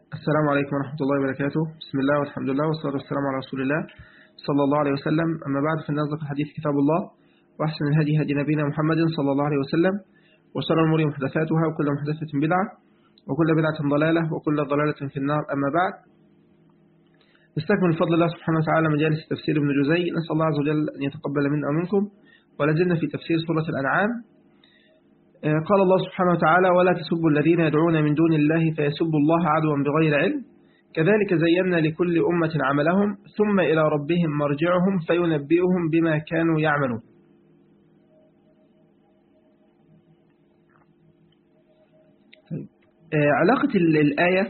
السلام عليكم ورحمة الله وبركاته بسم الله والحمد لله والصلاة والسلام على رسول الله صلى الله عليه وسلم أما بعد فإن أصدق الحديث كتاب الله وأحسن الهدي هدي نبينا محمد صلى الله عليه وسلم وشر الأمور محدثاتها وكل محدثة بدعة وكل بدعة ضلالة وكل ضلالة في النار أما بعد نستكمل بفضل الله سبحانه وتعالى مجالس تفسير ابن جزي نسأل الله عز وجل أن يتقبل منا ومنكم ولازلنا في تفسير سورة الأنعام قال الله سبحانه وتعالى ولا تسبوا الذين يدعون من دون الله فيسبوا الله عدوا بغير علم كذلك زينا لكل أمة عملهم ثم إلى ربهم مرجعهم فينبئهم بما كانوا يعملون علاقة الآية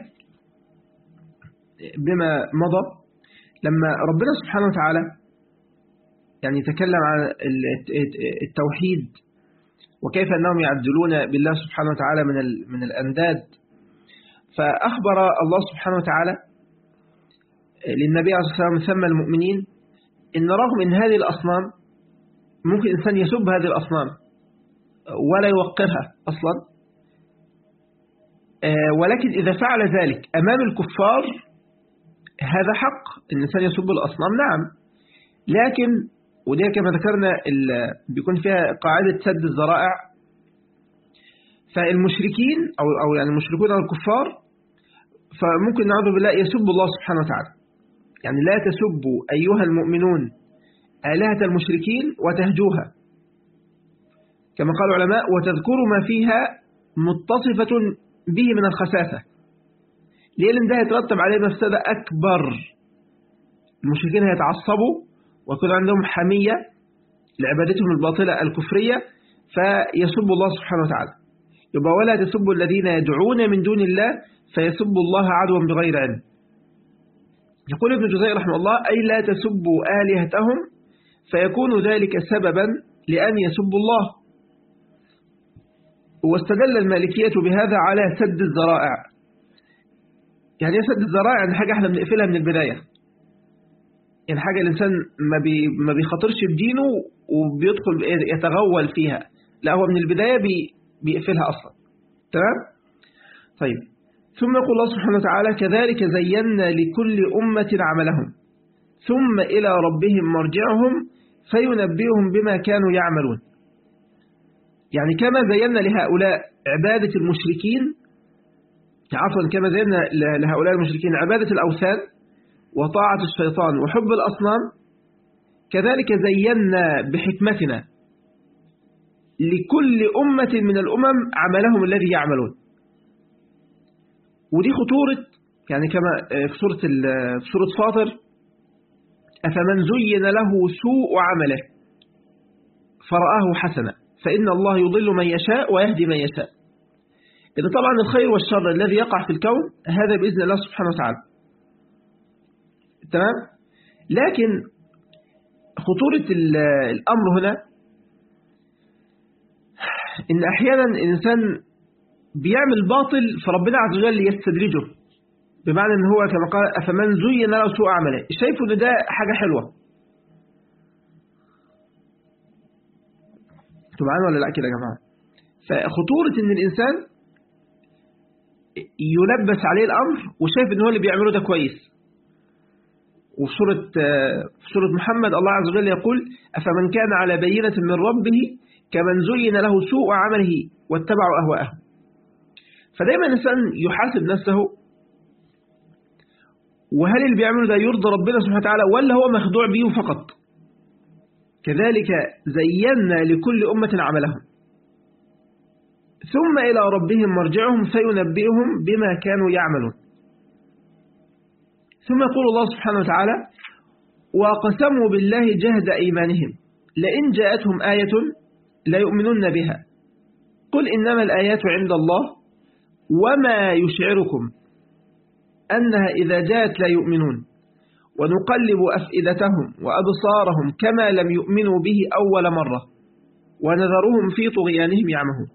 بما مضى لما ربنا سبحانه وتعالى يعني تكلم عن التوحيد وكيف أنهم يعدلون بالله سبحانه وتعالى من من الأنداد فأخبر الله سبحانه وتعالى للنبي عليه الصلاة والسلام سمى المؤمنين إن رغم إن هذه الأصنام ممكن إنسان يسب هذه الأصنام ولا يوقرها أصلا ولكن إذا فعل ذلك أمام الكفار هذا حق الإنسان يسب الأصنام نعم لكن ودي كما ذكرنا بيكون فيها قاعدة سد الذرائع فالمشركين أو, أو يعني المشركون أو الكفار فممكن نعوذ بالله يسب الله سبحانه وتعالى يعني لا تسبوا أيها المؤمنون آلهة المشركين وتهجوها كما قال العلماء وتذكروا ما فيها متصفة به من الخساسة لأن ده يترتب عليه مفسدة أكبر المشركين هيتعصبوا ويكون عندهم حمية لعبادتهم الباطلة الكفرية فيسب الله سبحانه وتعالى يبقى ولا تسبوا الذين يدعون من دون الله فيسبوا الله عدوا بغير علم يقول ابن جزي رحمه الله أي لا تسبوا آلهتهم فيكون ذلك سببا لأن يسبوا الله واستدل المالكية بهذا على سد الذرائع يعني سد الذرائع يعني حاجة احنا بنقفلها من البداية يعني حاجة الإنسان ما, بي ما بيخاطرش بدينه وبيدخل يتغول فيها لا هو من البداية بي بيقفلها أصلا تمام طيب ثم يقول الله سبحانه وتعالى كذلك زينا لكل أمة عملهم ثم إلى ربهم مرجعهم فينبئهم بما كانوا يعملون يعني كما زينا لهؤلاء عبادة المشركين عفوا كما زينا لهؤلاء المشركين عبادة الأوثان وطاعة الشيطان وحب الأصنام كذلك زينا بحكمتنا لكل أمة من الأمم عملهم الذي يعملون ودي خطورة يعني كما في سورة في سورة فاطر أفمن زين له سوء عمله فرآه حسنا فإن الله يضل من يشاء ويهدي من يشاء إذا طبعا الخير والشر الذي يقع في الكون هذا بإذن الله سبحانه وتعالى تمام لكن خطورة الأمر هنا إن أحيانا الإنسان بيعمل باطل فربنا عز وجل يستدرجه بمعنى إن هو كما قال أفمن زين له سوء عمله شايفه إن ده حاجة حلوة انتوا معانا ولا لا كده يا جماعة فخطورة إن الإنسان يلبس عليه الأمر وشايف إن هو اللي بيعمله ده كويس وفي سورة, في سورة محمد الله عز وجل يقول أفمن كان على بينة من ربه كمن زين له سوء عمله واتبعوا أهواءه فدايما الإنسان يحاسب نفسه وهل اللي بيعمله ده يرضى ربنا سبحانه وتعالى ولا هو مخدوع به فقط كذلك زينا لكل أمة عملهم ثم إلى ربهم مرجعهم فينبئهم بما كانوا يعملون ثم يقول الله سبحانه وتعالى وقسموا بالله جهد أيمانهم لئن جاءتهم آية لا يؤمنون بها قل إنما الآيات عند الله وما يشعركم أنها إذا جاءت لا يؤمنون ونقلب أفئدتهم وأبصارهم كما لم يؤمنوا به أول مرة ونذرهم في طغيانهم يعمهون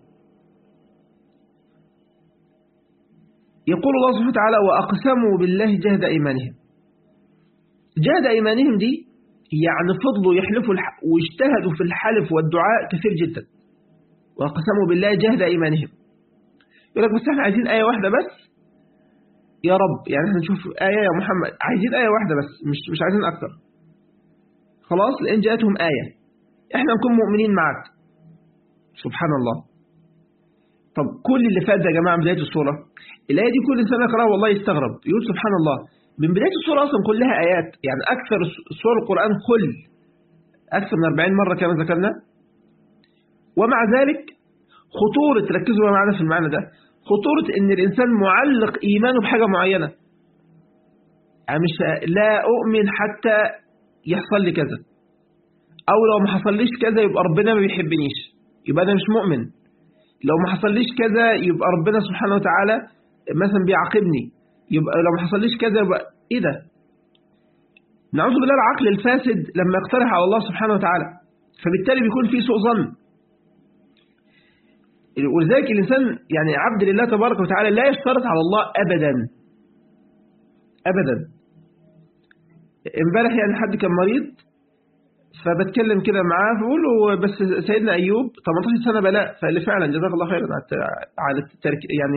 يقول الله سبحانه وتعالى وأقسموا بالله جهد أيمانهم جهد أيمانهم دي يعني فضلوا يحلفوا واجتهدوا في الحلف والدعاء كثير جدا وقسموا بالله جهد أيمانهم يقول لك بس احنا عايزين آية واحدة بس يا رب يعني احنا نشوف آية يا محمد عايزين آية واحدة بس مش مش عايزين أكتر خلاص لأن جاءتهم آية احنا نكون مؤمنين معك سبحان الله طب كل اللي فات ده يا جماعة من بداية السورة الآية دي كل إنسان يقرأها والله يستغرب يقول سبحان الله من بداية السورة أصلا كلها آيات يعني أكثر سور القرآن كل أكثر من 40 مرة كما ذكرنا ومع ذلك خطورة ركزوا معنا في المعنى ده خطورة ان الانسان معلق ايمانه بحاجة معينة يعني مش لا اؤمن حتى يحصل لي كذا او لو ما حصليش كذا يبقى ربنا ما بيحبنيش يبقى انا مش مؤمن لو ما حصليش كذا يبقى ربنا سبحانه وتعالى مثلا بيعاقبني يبقى لو ما حصليش كذا يبقى ايه ده نعوذ بالله العقل الفاسد لما يقترح على الله سبحانه وتعالى فبالتالي بيكون في سوء ظن ولذلك الإنسان يعني عبد لله تبارك وتعالى لا يشترط على الله أبدا أبدا امبارح يعني حد كان مريض فبتكلم كده معاه فبقول له بس سيدنا أيوب 18 سنة بلاء فقال لي فعلا جزاك الله خيرا على الترك يعني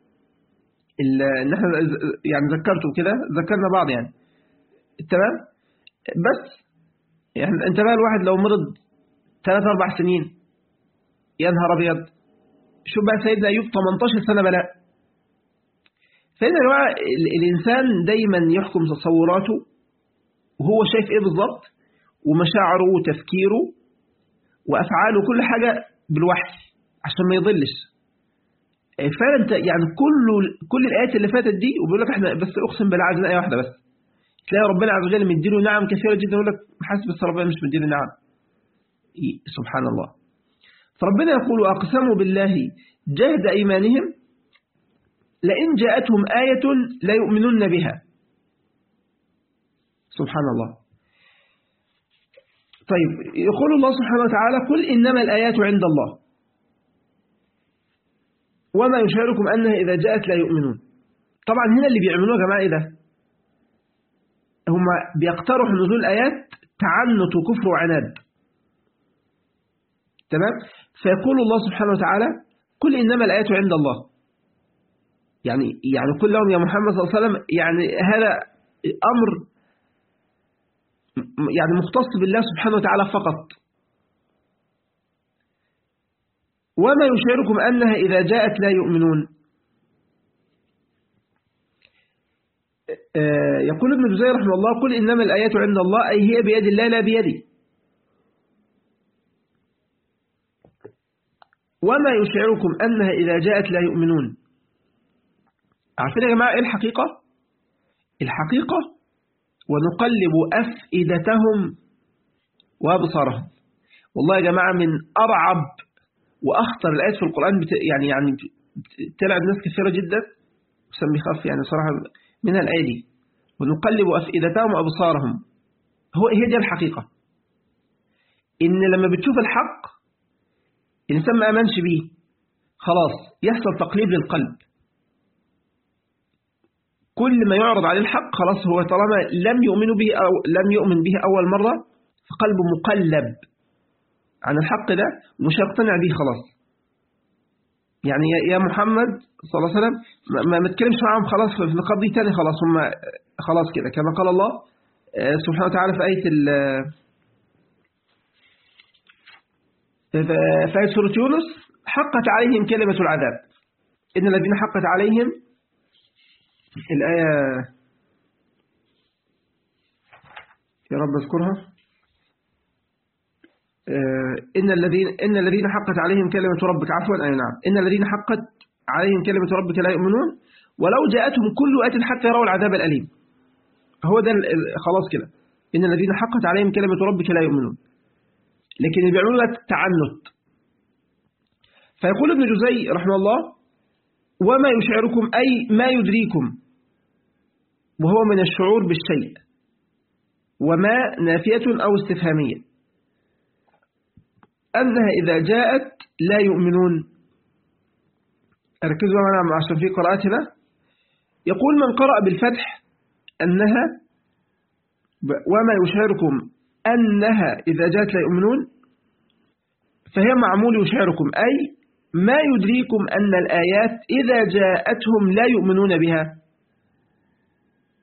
ان احنا يعني ذكرته كده ذكرنا بعض يعني تمام بس يعني انت بقى الواحد لو مرض ثلاث اربع سنين يا نهار ابيض شوف بقى سيدنا أيوب 18 سنة بلاء فإن الإنسان دايما يحكم تصوراته وهو شايف إيه بالظبط ومشاعره وتفكيره وأفعاله كل حاجة بالوحي عشان ما يضلش فعلا انت يعني كل كل الآيات اللي فاتت دي وبيقول لك احنا بس أقسم بالله عايزين آية واحدة بس تلاقي ربنا عز وجل مديله نعم كثيرة جدا يقول لك حاسس بس ربنا مش مديله نعم سبحان الله فربنا يقول أقسموا بالله جهد أيمانهم لئن جاءتهم آية لا يؤمنون بها سبحان الله طيب يقول الله سبحانه وتعالى قل إنما الآيات عند الله وما يشعركم أنها إذا جاءت لا يؤمنون طبعا هنا اللي بيعملوه يا جماعة إيه ده هم بيقترحوا نزول الآيات تعنت وكفر وعناد تمام فيقول الله سبحانه وتعالى قل إنما الآيات عند الله يعني يعني قل لهم يا محمد صلى الله عليه وسلم يعني هذا أمر يعني مختص بالله سبحانه وتعالى فقط وما يشعركم أنها إذا جاءت لا يؤمنون يقول ابن جزير رحمه الله قل إنما الآيات عند الله أي هي بيد الله لا بيدي وما يشعركم أنها إذا جاءت لا يؤمنون عارفين يا جماعة إيه الحقيقة الحقيقة ونقلب أفئدتهم وأبصارهم والله يا جماعة من أرعب وأخطر الآيات في القرآن بت... يعني يعني تلعب ناس كثيرة جدا وسمي خاف يعني صراحة منها الآية دي ونقلب أفئدتهم وأبصارهم هو هي دي الحقيقة إن لما بتشوف الحق الإنسان ما أمنش بيه خلاص يحصل تقليب للقلب كل ما يعرض عليه الحق خلاص هو طالما لم يؤمن به أو لم يؤمن به أول مرة فقلبه مقلب عن الحق ده ومش هيقتنع به خلاص يعني يا محمد صلى الله عليه وسلم ما ما تكلمش معاهم خلاص في نقاط دي تاني خلاص هم خلاص كده كما قال الله سبحانه وتعالى في آية في آية سورة يونس حقت عليهم كلمة العذاب إن الذين حقت عليهم الآية يا رب اذكرها إن الذين إن الذين حقت عليهم كلمة ربك عفوا أي نعم إن الذين حقت عليهم كلمة ربك لا يؤمنون ولو جاءتهم كل آية حتى يروا العذاب الأليم هو ده خلاص كده إن الذين حقت عليهم كلمة ربك لا يؤمنون لكن اللي بيعملوا لك تعنت فيقول ابن جزي رحمه الله وما يشعركم أي ما يدريكم وهو من الشعور بالشيء وما نافية أو استفهامية أنها إذا جاءت لا يؤمنون ركزوا معنا عشان في قراءتنا يقول من قرأ بالفتح أنها وما يشعركم أنها إذا جاءت لا يؤمنون فهي معمول يشعركم أي ما يدريكم أن الآيات إذا جاءتهم لا يؤمنون بها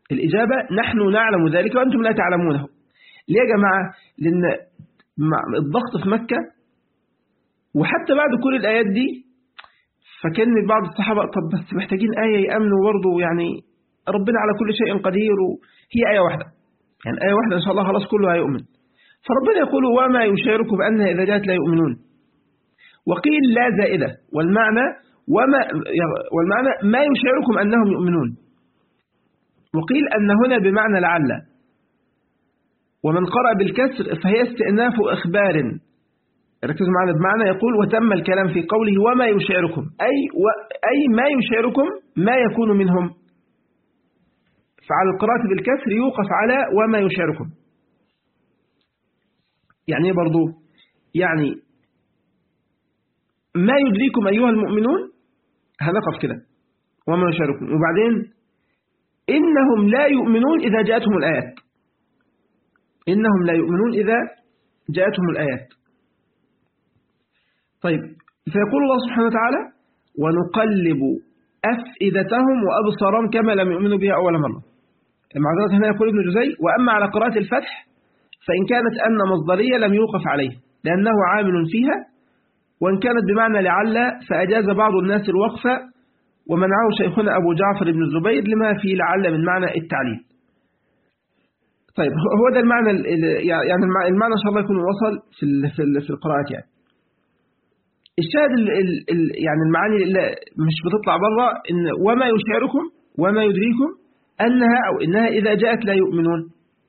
الإجابة نحن نعلم ذلك وأنتم لا تعلمونه ليه يا جماعة لأن الضغط في مكة وحتى بعد كل الآيات دي فكان بعض الصحابة طب بس محتاجين آية يأمنوا برضه يعني ربنا على كل شيء قدير هي آية واحدة يعني آية واحدة إن شاء الله خلاص كله هيؤمن فربنا يقول وما يشعركم بأنها إذا جاءت لا يؤمنون وقيل لا زائدة والمعنى وما والمعنى ما يشعركم أنهم يؤمنون وقيل أن هنا بمعنى لعل ومن قرأ بالكسر فهي استئناف إخبار ركزوا معنا بمعنى يقول وتم الكلام في قوله وما يشعركم أي, و أي ما يشعركم ما يكون منهم فعلى القراءة بالكسر يوقف على وما يشعركم يعني برضو يعني ما يدريكم أيها المؤمنون هنقف كده وما يشعركم وبعدين إنهم لا يؤمنون إذا جاءتهم الآيات إنهم لا يؤمنون إذا جاءتهم الآيات طيب فيقول الله سبحانه وتعالى ونقلب أفئدتهم وأبصارهم كما لم يؤمنوا بها أول مرة المعذرات هنا يقول ابن جزي وأما على قراءة الفتح فإن كانت أن مصدرية لم يوقف عليه لأنه عامل فيها وإن كانت بمعنى لعل فأجاز بعض الناس الوقف ومنعه شيخنا أبو جعفر بن الزبير لما فيه لعل من معنى التعليل طيب هو ده المعنى يعني المعنى إن شاء الله يكون وصل في في القراءات يعني الشاهد ال ال يعني المعاني اللي مش بتطلع بره إن وما يشعركم وما يدريكم أنها أو إنها إذا جاءت لا يؤمنون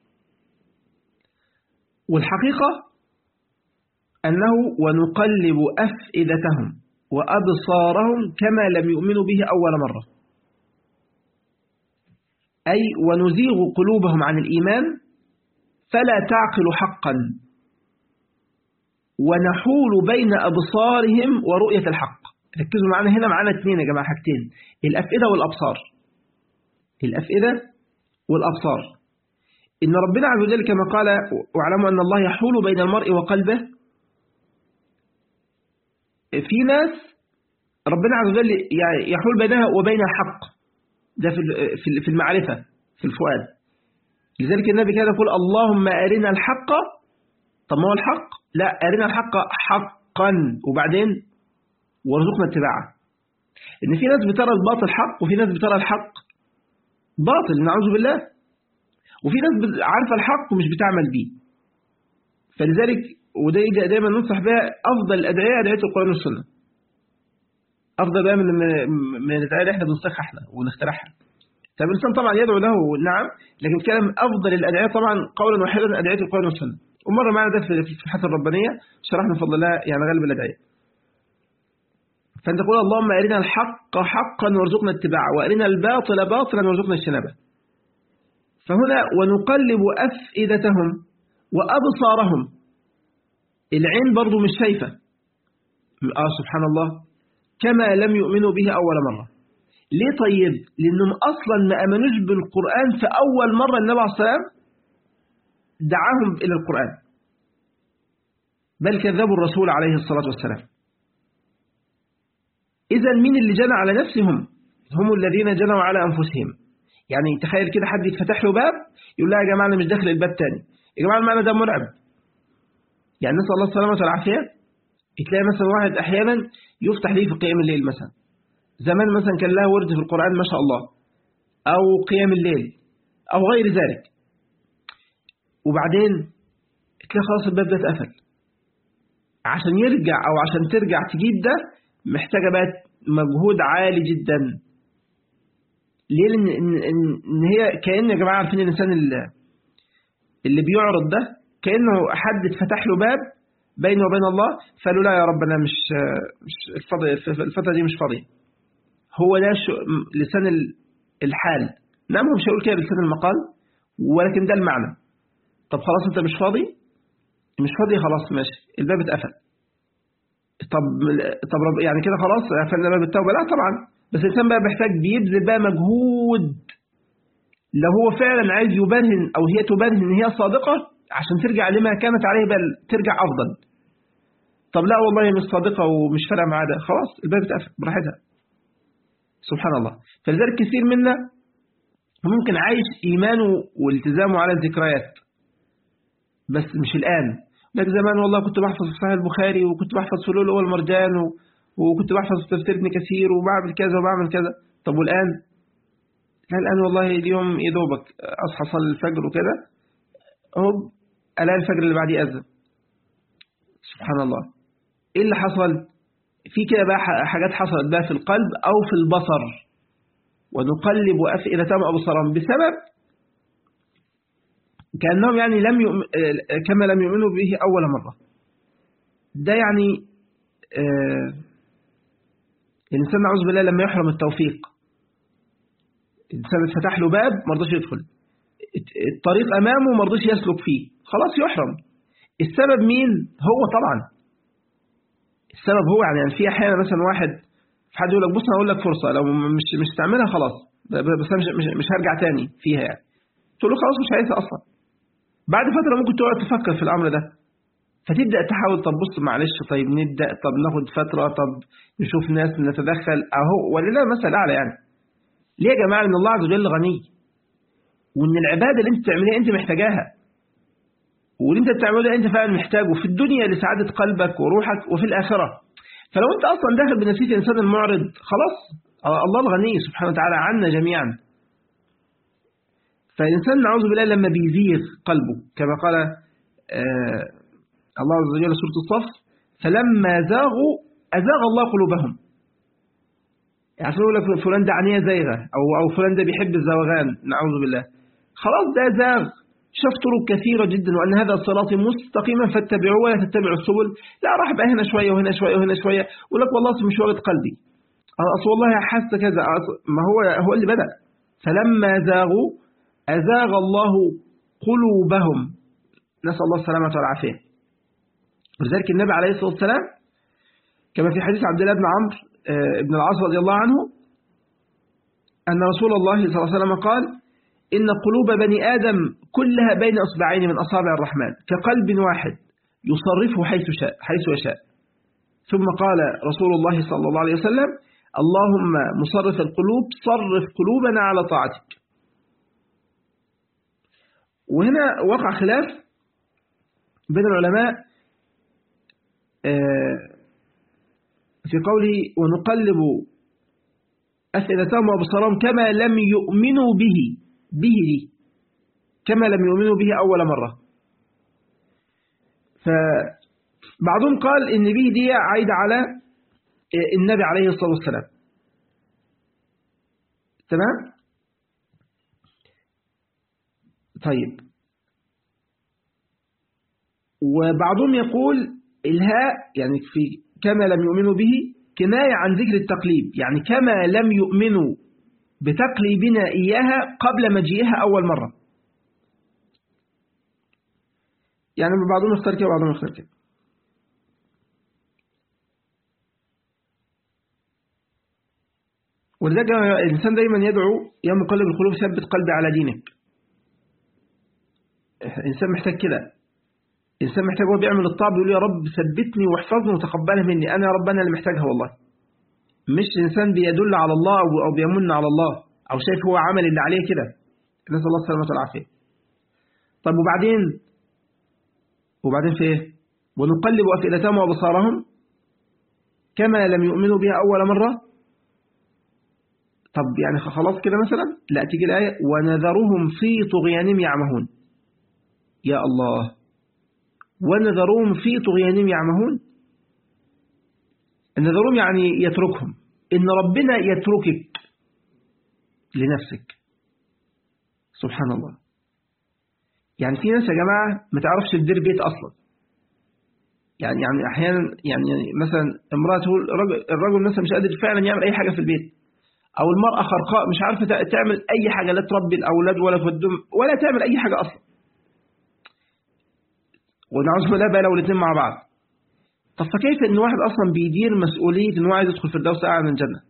والحقيقة أنه ونقلب أفئدتهم وأبصارهم كما لم يؤمنوا به أول مرة أي ونزيغ قلوبهم عن الإيمان فلا تعقل حقا ونحول بين أبصارهم ورؤية الحق ركزوا معنا هنا معنا اثنين يا جماعة حاجتين الأفئدة والأبصار الأفئدة والأبصار إن ربنا عز وجل كما قال واعلموا أن الله يحول بين المرء وقلبه في ناس ربنا عز وجل يحول بينها وبين الحق ده في المعرفة في الفؤاد لذلك النبي كان يقول اللهم أرنا الحق طب ما هو الحق لا أرنا الحق حقا وبعدين وارزقنا اتباعه إن في ناس بترى الباطل حق وفي ناس بترى الحق باطل نعوذ بالله وفي ناس عارفة الحق ومش بتعمل بيه فلذلك وده دايما ننصح بها أفضل الأدعية أدعية القرآن والسنة أفضل بقى من من الأدعية اللي احنا بنصحها احنا ونخترعها طب الإنسان طبعا يدعو له نعم لكن كلام أفضل الأدعية طبعا قولا واحدا أدعية القرآن والسنة ومرة معنا ده في الفتحات الربانية شرحنا بفضل الله يعني غالب الأدعية فأنت تقول اللهم أرنا الحق حقا وارزقنا اتباعه وأرنا الباطل باطلا وارزقنا اجتنابه فهنا ونقلب أفئدتهم وأبصارهم العين برضو مش شايفة آه سبحان الله كما لم يؤمنوا به أول مرة ليه طيب لأنهم أصلا ما أمنوش بالقرآن في أول مرة النبي عليه الصلاة والسلام دعاهم إلى القرآن بل كذبوا الرسول عليه الصلاة والسلام إذا مين اللي جنى على نفسهم هم الذين جنوا على أنفسهم يعني تخيل كده حد يتفتح له باب يقول لا يا جماعة أنا مش داخل الباب تاني يا جماعة المعنى ده مرعب يعني نسأل الله السلامة والعافية تلاقي مثلا واحد أحيانا يفتح ليه في قيام الليل مثلا زمان مثلا كان لها ورد في القرآن ما شاء الله أو قيام الليل أو غير ذلك وبعدين تلاقي خلاص الباب ده اتقفل عشان يرجع أو عشان ترجع تجيب ده محتاجة بقى مجهود عالي جدا ليه لأن إن, إن هي كأن يا جماعة عارفين الإنسان اللي, اللي بيعرض ده كأنه حد اتفتح له باب بينه وبين الله فقالوا لا يا رب أنا مش, مش الفترة دي مش فاضية هو ده لسان الحال نعم هو مش هيقول كده بلسان المقال ولكن ده المعنى طب خلاص انت مش فاضي مش فاضي خلاص ماشي الباب اتقفل طب طب يعني كده خلاص قفلنا باب التوبه لا طبعا بس الانسان بقى محتاج بيبذل بقى مجهود لو هو فعلا عايز يبرهن او هي تبرهن ان هي صادقه عشان ترجع لما كانت عليه بل ترجع افضل طب لا والله مش صادقه ومش فارقه معاه ده خلاص الباب اتقفل براحتها سبحان الله فلذلك كثير منا ممكن عايش إيمانه والتزامه على الذكريات بس مش الآن لك زمان والله كنت بحفظ صحيح البخاري وكنت بحفظ فلول والمرجان وكنت بحفظ تفسير ابن كثير وبعمل كذا وبعمل كذا طب والآن لا الآن والله اليوم يدوبك أصحى صلي الفجر وكده هو ألاقي الفجر اللي بعديه أذن سبحان الله إيه اللي حصل في كده بقى حاجات حصلت بقى في القلب أو في البصر ونقلب أفئدتهم أبصارهم بسبب كأنهم يعني لم يؤمن كما لم يؤمنوا به أول مرة ده يعني آه الإنسان نعوذ بالله لما يحرم التوفيق الإنسان اتفتح له باب ما رضاش يدخل الطريق أمامه ما رضاش يسلك فيه خلاص يحرم السبب مين هو طبعا السبب هو يعني في أحيانا مثلا واحد حد يقول لك بص أنا أقول لك فرصة لو مش مش تعملها خلاص بس أنا مش, مش, مش هرجع تاني فيها يعني تقول له خلاص مش عايزها أصلا بعد فترة ممكن تقعد تفكر في الأمر ده فتبدأ تحاول طب بص معلش طيب نبدأ طب ناخد فترة طب نشوف ناس نتدخل أهو ولله مثل أعلى يعني ليه يا جماعة إن الله عز وجل غني وإن العبادة اللي أنت بتعمليها أنت محتاجاها واللي أنت بتعمله أنت فعلا محتاجه في الدنيا لسعادة قلبك وروحك وفي الآخرة فلو أنت أصلا داخل بنفسية الإنسان المعرض خلاص الله الغني سبحانه وتعالى عنا جميعا فالإنسان نعوذ بالله لما بيزيغ قلبه كما قال آه الله عز وجل سورة الصف فلما زاغوا أزاغ الله قلوبهم يعني يقول لك فلان ده عنيه زيغة أو, أو فلان ده بيحب الزوغان نعوذ بالله خلاص ده زاغ شاف طرق كثيرة جدا وأن هذا الصراط مستقيما فاتبعوه ولا تتبعوا السبل لا راح بقى هنا شوية وهنا شوية وهنا شوية يقول لك والله مش وارد قلبي أصل والله حاسة كذا ما هو هو اللي بدأ فلما زاغوا أزاغ الله قلوبهم نسأل الله السلامة والعافية ولذلك النبي عليه الصلاة والسلام كما في حديث عبد الله بن عمرو بن العاص رضي الله عنه أن رسول الله صلى الله عليه وسلم قال إن قلوب بني آدم كلها بين أصبعين من أصابع الرحمن كقلب واحد يصرفه حيث شاء حيث يشاء ثم قال رسول الله صلى الله عليه وسلم اللهم مصرف القلوب صرف قلوبنا على طاعتك وهنا وقع خلاف بين العلماء في قوله ونقلب أفئدتهم وأبصارهم كما لم يؤمنوا به به دي كما لم يؤمنوا به أول مرة فبعضهم قال إن به دي عايدة على النبي عليه الصلاة والسلام تمام طيب وبعضهم يقول الهاء يعني في كما لم يؤمنوا به كناية عن ذكر التقليب يعني كما لم يؤمنوا بتقليبنا إياها قبل مجيئها أول مرة يعني بعضهم اختار كده وبعضهم اختار كده ولذلك الإنسان دايما يدعو يا مقلب القلوب ثبت قلبي على دينك الإنسان محتاج كده الإنسان محتاج هو بيعمل الطاعة بيقول يا رب ثبتني واحفظني وتقبلها مني أنا يا رب أنا اللي محتاجها والله مش إنسان بيدل على الله أو بيمن على الله أو شايف هو عمل اللي عليه كده نسأل الله السلامة والعافية طب وبعدين وبعدين في إيه ونقلب أفئدتهم وأبصارهم كما لم يؤمنوا بها أول مرة طب يعني خلاص كده مثلا لا تيجي الآية ونذرهم في طغيانهم يعمهون يا الله ونذرهم في طغيانهم يعمهون النذرهم يعني يتركهم إن ربنا يتركك لنفسك سبحان الله يعني في ناس يا جماعة ما تعرفش تدير بيت أصلا يعني يعني أحيانا يعني مثلا امرأة تقول الرجل, الرجل مثلا مش قادر فعلا يعمل أي حاجة في البيت أو المرأة خرقاء مش عارفة تعمل أي حاجة لا تربي الأولاد ولا تودهم ولا تعمل أي حاجة أصلا ونعوذ بالله بقى لو الاثنين مع بعض طب فكيف ان واحد اصلا بيدير مسؤوليه ان هو عايز يدخل في الدوس اعلى من الجنه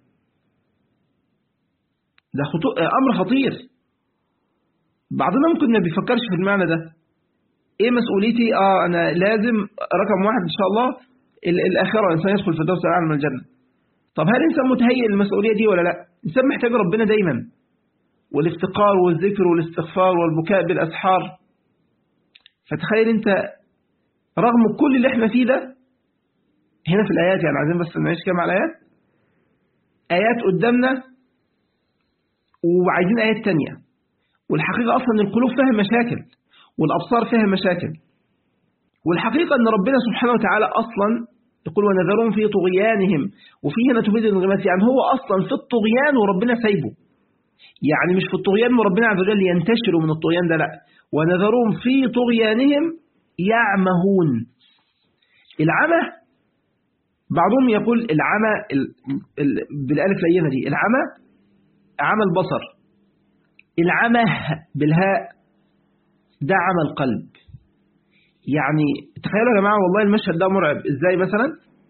ده خطو... امر خطير بعضنا ممكن ما بيفكرش في المعنى ده ايه مسؤوليتي اه انا لازم رقم واحد ان شاء الله الاخره الانسان يدخل في الدوس اعلى من الجنه طب هل الانسان متهيئ للمسؤوليه دي ولا لا الانسان محتاج ربنا دايما والافتقار والذكر والاستغفار والبكاء بالأسحار فتخيل أنت رغم كل اللي احنا فيه ده هنا في الآيات يعني عايزين بس نعيش كده مع الآيات آيات قدامنا وعايزين آيات تانية والحقيقة أصلا القلوب فيها مشاكل والأبصار فيها مشاكل والحقيقة أن ربنا سبحانه وتعالى أصلا يقول ونذرهم في طغيانهم وفي هنا تفيد الانغماس يعني هو أصلا في الطغيان وربنا سايبه يعني مش في الطغيان وربنا عز وجل ينتشروا من الطغيان ده لا ونذرهم في طغيانهم يعمهون العمى بعضهم يقول العمى بالالف لينه دي العمى عمى البصر العمى بالهاء ده عمى القلب يعني تخيلوا يا جماعة والله المشهد ده مرعب ازاي مثلا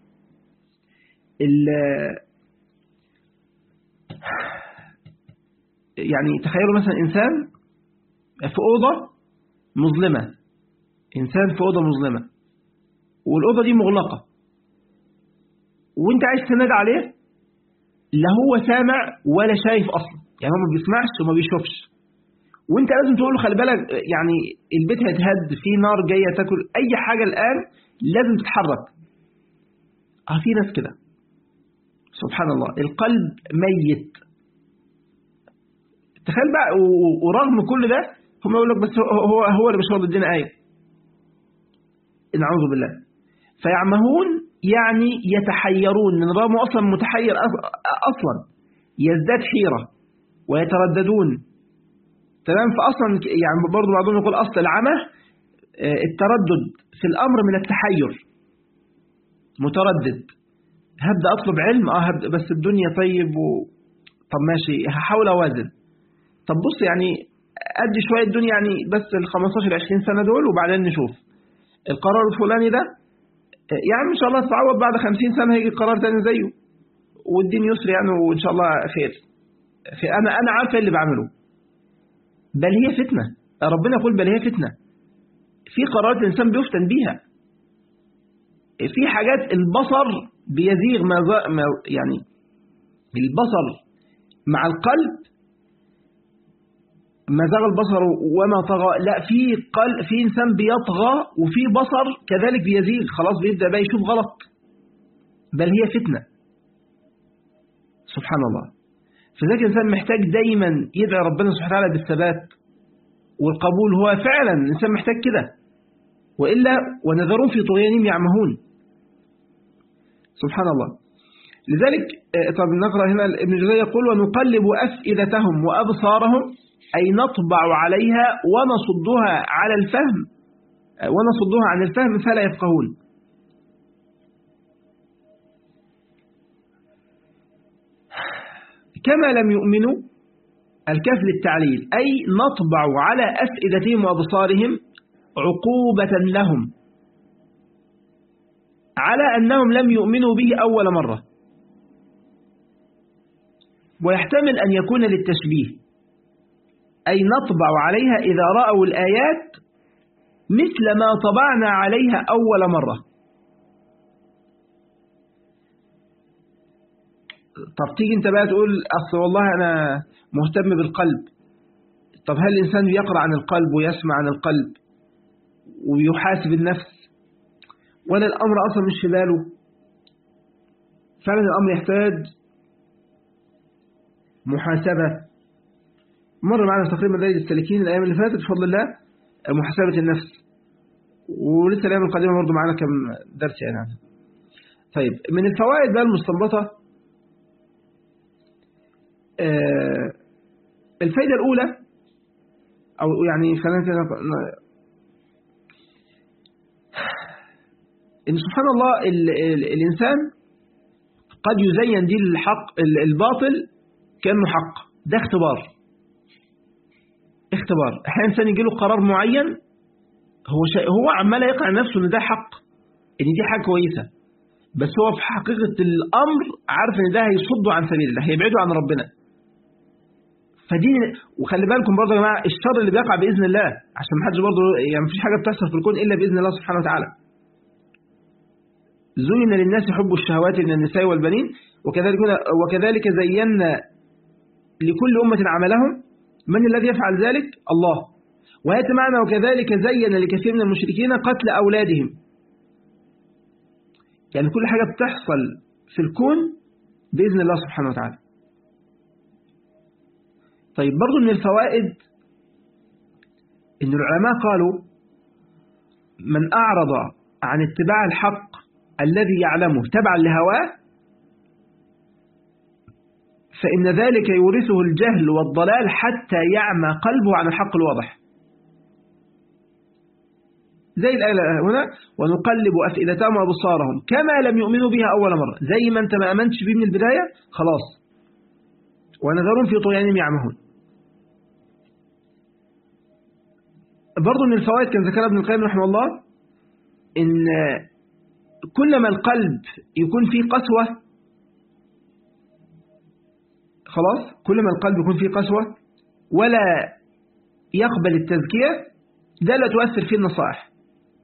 يعني تخيلوا مثلا إنسان في أوضة مظلمة إنسان في أوضة مظلمة والأوضة دي مغلقة وانت عايز تنادي عليه لا هو سامع ولا شايف أصلا يعني هو ما بيسمعش وما بيشوفش وانت لازم تقول له خلي بالك يعني البيت هيتهد في نار جايه تاكل اي حاجه الان لازم تتحرك اه في ناس كده سبحان الله القلب ميت تخيل بقى ورغم كل ده هم يقول لك بس هو هو اللي مش راضي يدينا ايه نعوذ بالله فيعمهون يعني يتحيرون من رغم اصلا متحير اصلا يزداد حيره ويترددون تمام فاصلا يعني برضه بعضهم يقول اصل العمى التردد في الامر من التحير متردد هبدا اطلب علم اه هبدا بس الدنيا طيب و... طب ماشي هحاول اوازن طب بص يعني ادي شويه الدنيا يعني بس ال 15 20 سنه دول وبعدين نشوف القرار الفلاني ده يعني ان شاء الله تتعوض بعد 50 سنه هيجي قرار تاني زيه والدين يسر يعني وان شاء الله خير في انا انا عارفه اللي بعمله بل هي فتنه ربنا يقول بل هي فتنه في قرارات الانسان بيفتن بيها في حاجات البصر بيزيغ ما يعني البصر مع القلب ما زاغ البصر وما طغى لا في قلب في انسان بيطغى وفي بصر كذلك بيزيغ خلاص بيبدا بقى يشوف غلط بل هي فتنه سبحان الله فذلك الانسان محتاج دايما يدعي ربنا سبحانه وتعالى بالثبات والقبول هو فعلا الانسان محتاج كده والا ونذرون في طغيانهم يعمهون سبحان الله لذلك طب نقرا هنا ابن جزي يقول ونقلب افئدتهم وابصارهم أي نطبع عليها ونصدها على الفهم ونصدها عن الفهم فلا يفقهون كما لم يؤمنوا الكاف للتعليل أي نطبع على أفئدتهم وأبصارهم عقوبة لهم على أنهم لم يؤمنوا به أول مرة ويحتمل أن يكون للتشبيه أي نطبع عليها إذا رأوا الآيات مثل ما طبعنا عليها أول مرة طب تيجي انت بقى تقول أصل والله أنا مهتم بالقلب طب هل الإنسان يقرأ عن القلب ويسمع عن القلب ويحاسب النفس ولا الأمر أصلا مش في باله فعلا الأمر يحتاج محاسبة مر معنا تقريبا دليل السالكين الأيام اللي فاتت بفضل الله محاسبة النفس ولسه الأيام القادمة برضه معنا كم درس يعني عنها طيب من الفوائد بقى المستنبطة آه الفايدة الأولى أو يعني خلينا كده إن سبحان الله ال ال الإنسان قد يزين دي الحق الباطل كأنه حق ده اختبار اختبار احيانا الانسان يجي له قرار معين هو شيء هو عمال يقنع نفسه ان ده حق ان دي حاجه كويسه بس هو في حقيقه الامر عارف ان ده هيصده عن سبيل الله هيبعده عن ربنا فدي وخلي بالكم برضه يا جماعه الشر اللي بيقع باذن الله عشان ما حدش برضه يعني مفيش حاجه بتحصل في الكون الا باذن الله سبحانه وتعالى زين للناس حب الشهوات من النساء والبنين وكذلك وكذلك زينا لكل امه عملهم من الذي يفعل ذلك الله ويأتي معنا وكذلك زين لكثير من المشركين قتل أولادهم يعني كل حاجة بتحصل في الكون بإذن الله سبحانه وتعالى طيب برضو من الفوائد إن العلماء قالوا من أعرض عن اتباع الحق الذي يعلمه تبعا لهواه فإن ذلك يورثه الجهل والضلال حتى يعمى قلبه عن الحق الواضح زي الآية هنا ونقلب أفئدتهم وأبصارهم كما لم يؤمنوا بها أول مرة زي ما أنت ما أمنتش بيه من البداية خلاص ونذرهم في طغيانهم يعمهون برضو من الفوائد كان ذكرها ابن القيم رحمه الله إن كلما القلب يكون فيه قسوة خلاص كلما القلب يكون فيه قسوة ولا يقبل التزكية ده لا تؤثر فيه النصائح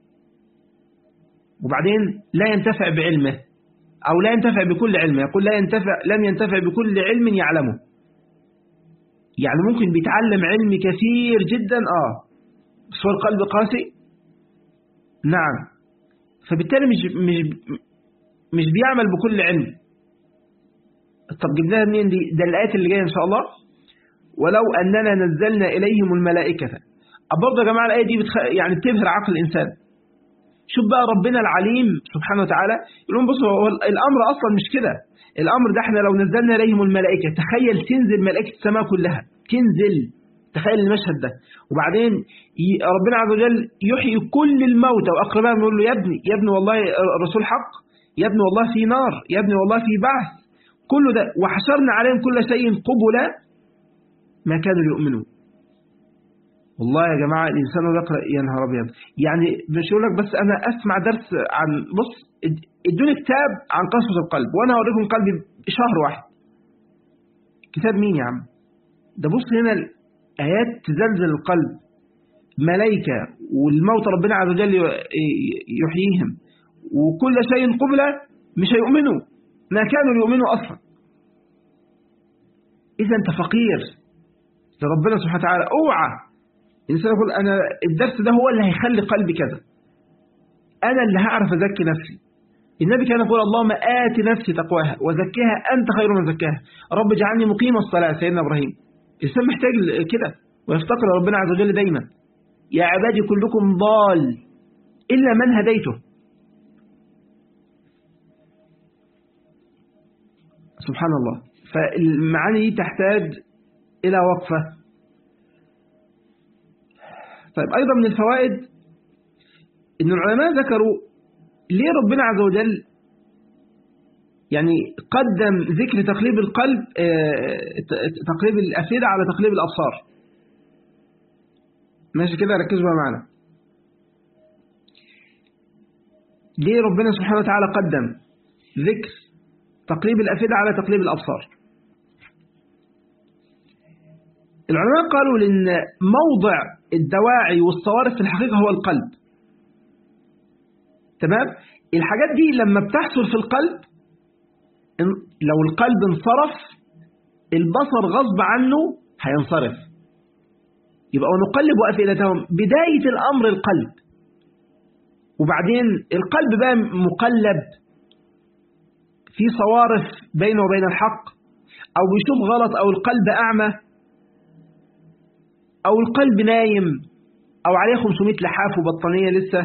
وبعدين لا ينتفع بعلمه أو لا ينتفع بكل علمه يقول لا ينتفع لم ينتفع بكل علم يعلمه يعني ممكن بيتعلم علم كثير جدا آه بس هو القلب قاسي نعم فبالتالي مش مش مش بيعمل بكل علم طب جبناها منين دي ده الآيات اللي جاية إن شاء الله ولو أننا نزلنا إليهم الملائكة برضه يا جماعة الآية دي بتخ... يعني بتبهر عقل الإنسان شوف بقى ربنا العليم سبحانه وتعالى يقول لهم بصوا هو الأمر أصلا مش كده الأمر ده احنا لو نزلنا إليهم الملائكة تخيل تنزل ملائكة السماء كلها تنزل تخيل المشهد ده وبعدين ربنا عز وجل يحيي كل الموتى وأقربائهم يقول له يا ابني يا ابني والله الرسول حق يا ابني والله في نار يا ابني والله في بعث كل ده وحشرنا عليهم كل شيء قبلا ما كانوا يؤمنون والله يا جماعة الإنسان يقرأ يا نهار أبيض يعني مش يقول لك بس أنا أسمع درس عن بص ادوني كتاب عن قسوة القلب وأنا هوريكم قلبي شهر واحد كتاب مين يا عم ده بص هنا الآيات تزلزل القلب ملائكة والموت ربنا عز وجل يحييهم وكل شيء قبلة مش هيؤمنوا ما كانوا يؤمنوا أصلا إذا أنت فقير لربنا سبحانه وتعالى اوعى الإنسان يقول أنا الدرس ده هو اللي هيخلي قلبي كذا أنا اللي هعرف أزكي نفسي النبي كان يقول اللهم آت نفسي تقواها وزكيها أنت خير من زكاها رب اجعلني مقيم الصلاة سيدنا إبراهيم الإنسان محتاج كده ويفتقر ربنا عز وجل دايما يا عبادي كلكم ضال إلا من هديته سبحان الله فالمعاني دي تحتاج إلى وقفة طيب أيضا من الفوائد أن العلماء ذكروا ليه ربنا عز وجل يعني قدم ذكر تقليب القلب تقليب الأفئدة على تقليب الأبصار ماشي كده ركزوا معنا ليه ربنا سبحانه وتعالى قدم ذكر تقليب الأفئدة على تقليب الأبصار العلماء قالوا لأن موضع الدواعي والصوارف في الحقيقة هو القلب تمام الحاجات دي لما بتحصل في القلب لو القلب انصرف البصر غصب عنه هينصرف يبقى ونقلب أفئدتهم بداية الأمر القلب وبعدين القلب بقى مقلب في صوارف بينه وبين الحق أو بيشوف غلط أو القلب أعمى أو القلب نايم أو عليه 500 لحاف وبطانية لسه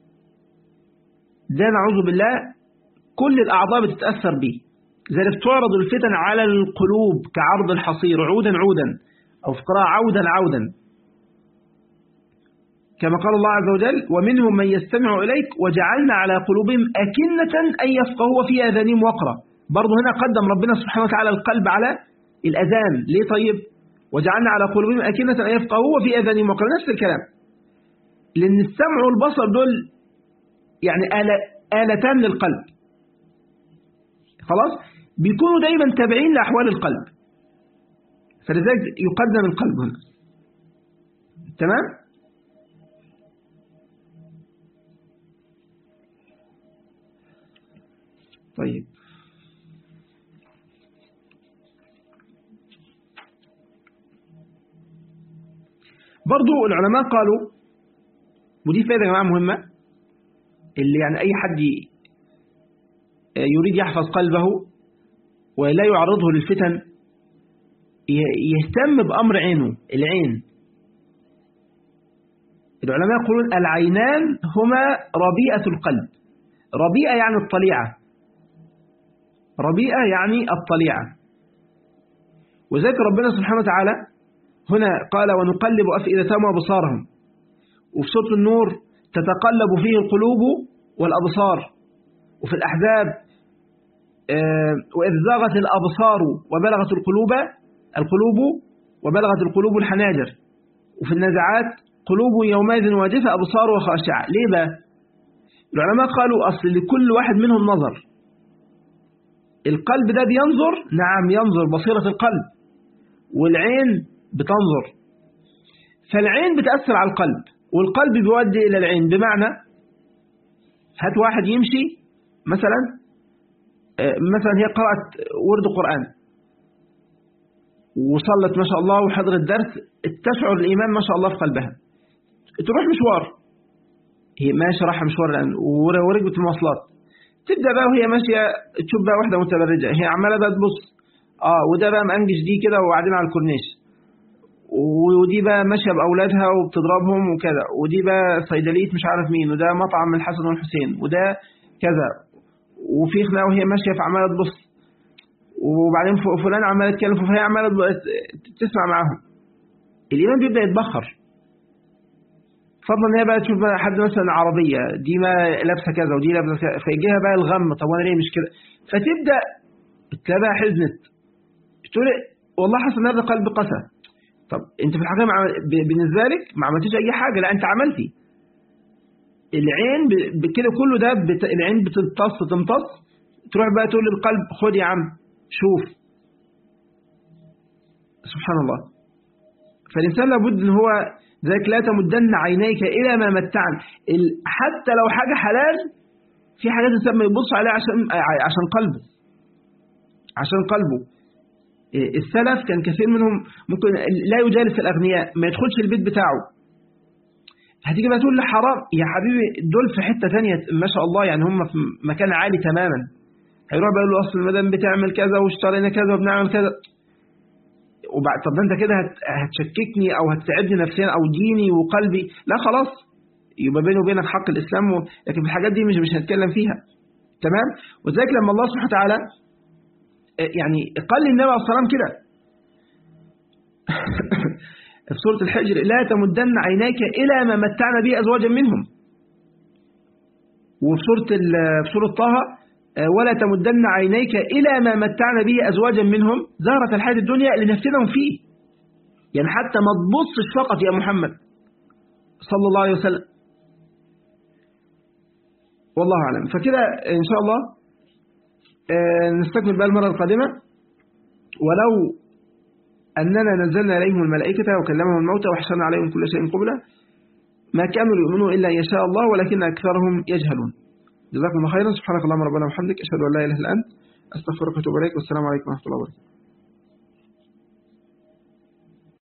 ده نعوذ بالله كل الأعضاء بتتأثر به ذلك تعرض الفتن على القلوب كعرض الحصير عودا عودا أو في قراءة عودا عودا كما قال الله عز وجل ومنهم من يستمع إليك وجعلنا على قلوبهم أكنة أن يفقهوا في آذانهم وقرا برضه هنا قدم ربنا سبحانه وتعالى القلب على الأذان ليه طيب وجعلنا على قلوبهم أكنة أن يفقهوا وفي آذانهم وقرا نفس الكلام لأن السمع والبصر دول يعني آلة آلتان للقلب خلاص بيكونوا دايما تابعين لأحوال القلب فلذلك يقدم القلب هنا تمام طيب برضو العلماء قالوا ودي فائدة يا جماعة مهمة اللي يعني أي حد يريد يحفظ قلبه ولا يعرضه للفتن يهتم بأمر عينه العين العلماء يقولون العينان هما ربيئة القلب ربيئة يعني الطليعة ربيئة يعني الطليعة وذلك ربنا سبحانه وتعالى هنا قال ونقلب أفئدتهم وأبصارهم وفي سورة النور تتقلب فيه القلوب والأبصار وفي الأحزاب وإذ زاغت الأبصار وبلغت القلوب القلوب وبلغت القلوب الحناجر وفي النزعات قلوب يومئذ واجفة أبصار وخاشعة ليه بقى العلماء قالوا أصل لكل واحد منهم نظر القلب ده بينظر نعم ينظر بصيرة القلب والعين بتنظر فالعين بتأثر على القلب والقلب بيودي إلى العين بمعنى هات واحد يمشي مثلا مثلا هي قرأت ورد قرآن وصلت ما شاء الله وحضر الدرس تشعر الإيمان ما شاء الله في قلبها تروح مشوار هي ماشية رايحة مشوار الآن وركبت المواصلات تبدأ بقى وهي ماشية تشوف بقى واحدة متبرجة هي عمالة بقى تبص اه وده بقى مأنجش دي كده وقاعدين على الكورنيش ودي بقى ماشية بأولادها وبتضربهم وكذا ودي بقى صيدلية مش عارف مين وده مطعم من الحسن والحسين وده كذا وفي خناقة وهي ماشية فعمالة تبص وبعدين فلان عمال يتكلم فهي عمالة تسمع معاهم الإيمان بيبدأ يتبخر فضلا ان هي بقى تشوف بقى حد مثلا عربية دي ما لابسة كذا ودي لابسة كذا فيجيها بقى الغم طب وانا ليه مش كده فتبدأ تلاقي بقى حزنت تقول والله حاسس ان هذا قلب قسى طب انت في الحقيقة بالنسبة لك ما عملتيش اي حاجة لا انت عملتي العين كده كله ده بت... العين بتمتص تمتص تروح بقى تقول للقلب خد يا عم شوف سبحان الله فالإنسان لابد ان هو ذلك لا تمدن عينيك إلى ما متعن حتى لو حاجة حلال في حاجات الإنسان ما يبص عليها عشان عشان قلبه عشان قلبه السلف كان كثير منهم ممكن لا يجالس الأغنياء ما يدخلش البيت بتاعه هتيجي بقى تقول لي حرام يا حبيبي دول في حتة ثانيه ما شاء الله يعني هم في مكان عالي تماما هيروح بقى يقول له أصل المدام بتعمل كذا واشترينا كذا وبنعمل كذا وبعد طب ده انت كده هتشككني او هتتعبني نفسيا او ديني وقلبي لا خلاص يبقى بيني وبينك حق الاسلام و... لكن في الحاجات دي مش مش هنتكلم فيها تمام وذلك لما الله سبحانه وتعالى يعني قال للنبي عليه الصلاه والسلام كده في سوره الحجر لا تمدن عينيك الى ما متعنا به ازواجا منهم وفي سوره في سوره طه ولا تمدن عينيك إلى ما متعنا به أزواجا منهم زهرة الحياة الدنيا لنفتنهم فيه يعني حتى ما تبصش فقط يا محمد صلى الله عليه وسلم والله أعلم فكده إن شاء الله نستكمل بقى المرة القادمة ولو أننا نزلنا إليهم الملائكة وكلمهم الموتى وحشرنا عليهم كل شيء قبلا ما كانوا ليؤمنوا إلا إن شاء الله ولكن أكثرهم يجهلون جزاكم الله خيرا سبحانك اللهم ربنا وبحمدك أشهد أن لا إله إلا أنت أستغفرك وأتوب إليك والسلام عليكم ورحمة الله وبركاته